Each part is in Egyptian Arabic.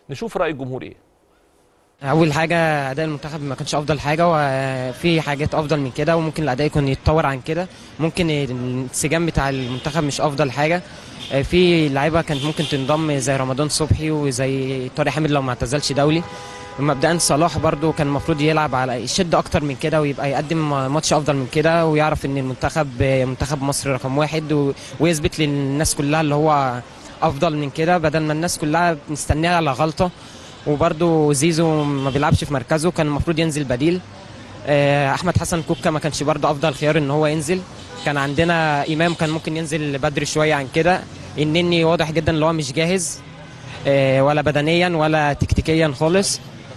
نشوف راي الجمهور ايه اول حاجه اداء المنتخب ما كانش افضل حاجه وفي حاجات افضل من كده وممكن الاداء يكون يتطور عن كده ممكن الانسجام بتاع المنتخب مش افضل حاجه في لعيبه كانت ممكن تنضم زي رمضان صبحي وزي طارق حامد لو ما اعتزلش دولي مبدئيا صلاح برضو كان المفروض يلعب على يشد اكتر من كده ويبقى يقدم ماتش افضل من كده ويعرف ان المنتخب منتخب مصر رقم واحد و... ويثبت للناس كلها اللي هو افضل من كده بدل ما الناس كلها مستنيه على غلطه وبرده زيزو ما بيلعبش في مركزه كان المفروض ينزل بديل احمد حسن كوكا ما كانش برده افضل خيار ان هو ينزل كان عندنا امام كان ممكن ينزل بدري شويه عن كده النني واضح جدا ان هو مش جاهز ولا بدنيا ولا تكتيكيا خالص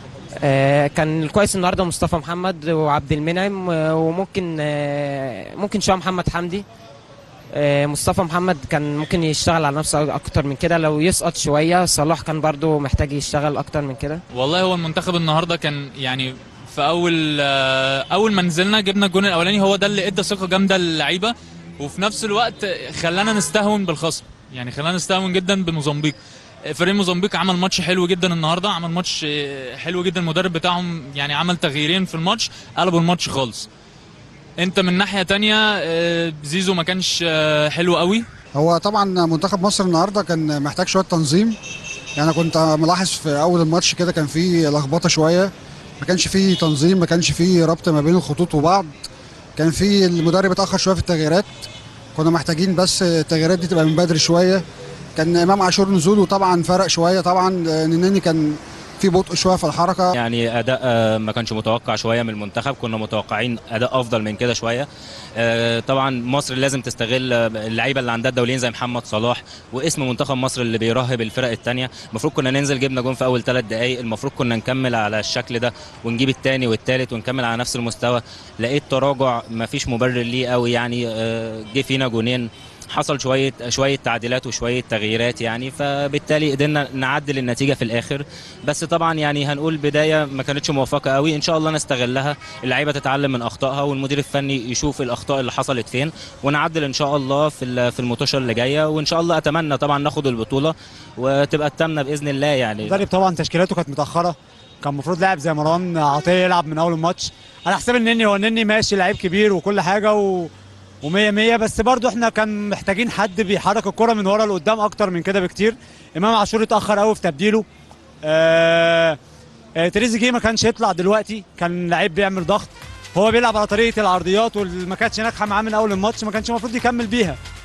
كان الكويس النهارده مصطفى محمد وعبد المنعم وممكن ممكن شويه محمد حمدي مصطفى محمد كان ممكن يشتغل على نفسه اكتر من كده لو يسقط شويه صلاح كان برضو محتاج يشتغل اكتر من كده والله هو المنتخب النهارده كان يعني في اول اول ما نزلنا جبنا الجون الاولاني هو ده اللي ادى ثقه جامده للعيبه وفي نفس الوقت خلانا نستهون بالخصم يعني خلانا نستهون جدا بموزمبيق فريق موزمبيق عمل ماتش حلو جدا النهارده عمل ماتش حلو جدا المدرب بتاعهم يعني عمل تغييرين في الماتش قلبوا الماتش خالص انت من ناحيه تانية زيزو ما كانش حلو قوي هو طبعا منتخب مصر النهارده كان محتاج شويه تنظيم يعني كنت ملاحظ في اول الماتش كده كان في لخبطه شويه ما كانش في تنظيم ما كانش في ربط ما بين الخطوط وبعض كان في المدرب اتاخر شويه في التغييرات كنا محتاجين بس التغييرات دي تبقى من بدري شويه كان امام عاشور نزوله طبعا فرق شويه طبعا نني كان في بطء شويه في الحركه يعني اداء ما كانش متوقع شويه من المنتخب كنا متوقعين اداء افضل من كده شويه طبعا مصر لازم تستغل اللعيبه اللي عندها الدوليين زي محمد صلاح واسم منتخب مصر اللي بيرهب الفرق الثانيه المفروض كنا ننزل جبنا جون في اول ثلاث دقائق المفروض كنا نكمل على الشكل ده ونجيب الثاني والثالث ونكمل على نفس المستوى لقيت تراجع ما فيش مبرر ليه قوي يعني جه فينا جونين حصل شويه شويه تعديلات وشويه تغييرات يعني فبالتالي قدرنا نعدل النتيجه في الاخر بس طبعا يعني هنقول بدايه ما كانتش موفقه قوي ان شاء الله نستغلها اللعيبه تتعلم من اخطائها والمدير الفني يشوف الاخطاء اللي حصلت فين ونعدل ان شاء الله في في المطوشه اللي جايه وان شاء الله اتمنى طبعا ناخد البطوله وتبقى التامنه باذن الله يعني المدرب طبعا تشكيلاته كانت متاخره كان المفروض لاعب زي مروان عطيه يلعب من اول الماتش على حساب النني هو النني ماشي لعيب كبير وكل حاجه و ومية مية بس برضو احنا كان محتاجين حد بيحرك الكرة من ورا لقدام اكتر من كده بكتير امام عاشور اتاخر قوي في تبديله آه آه تريزيجيه ما كانش يطلع دلوقتي كان لعيب بيعمل ضغط هو بيلعب على طريقه العرضيات واللي ما كانتش ناجحه معاه من اول الماتش ما كانش المفروض يكمل بيها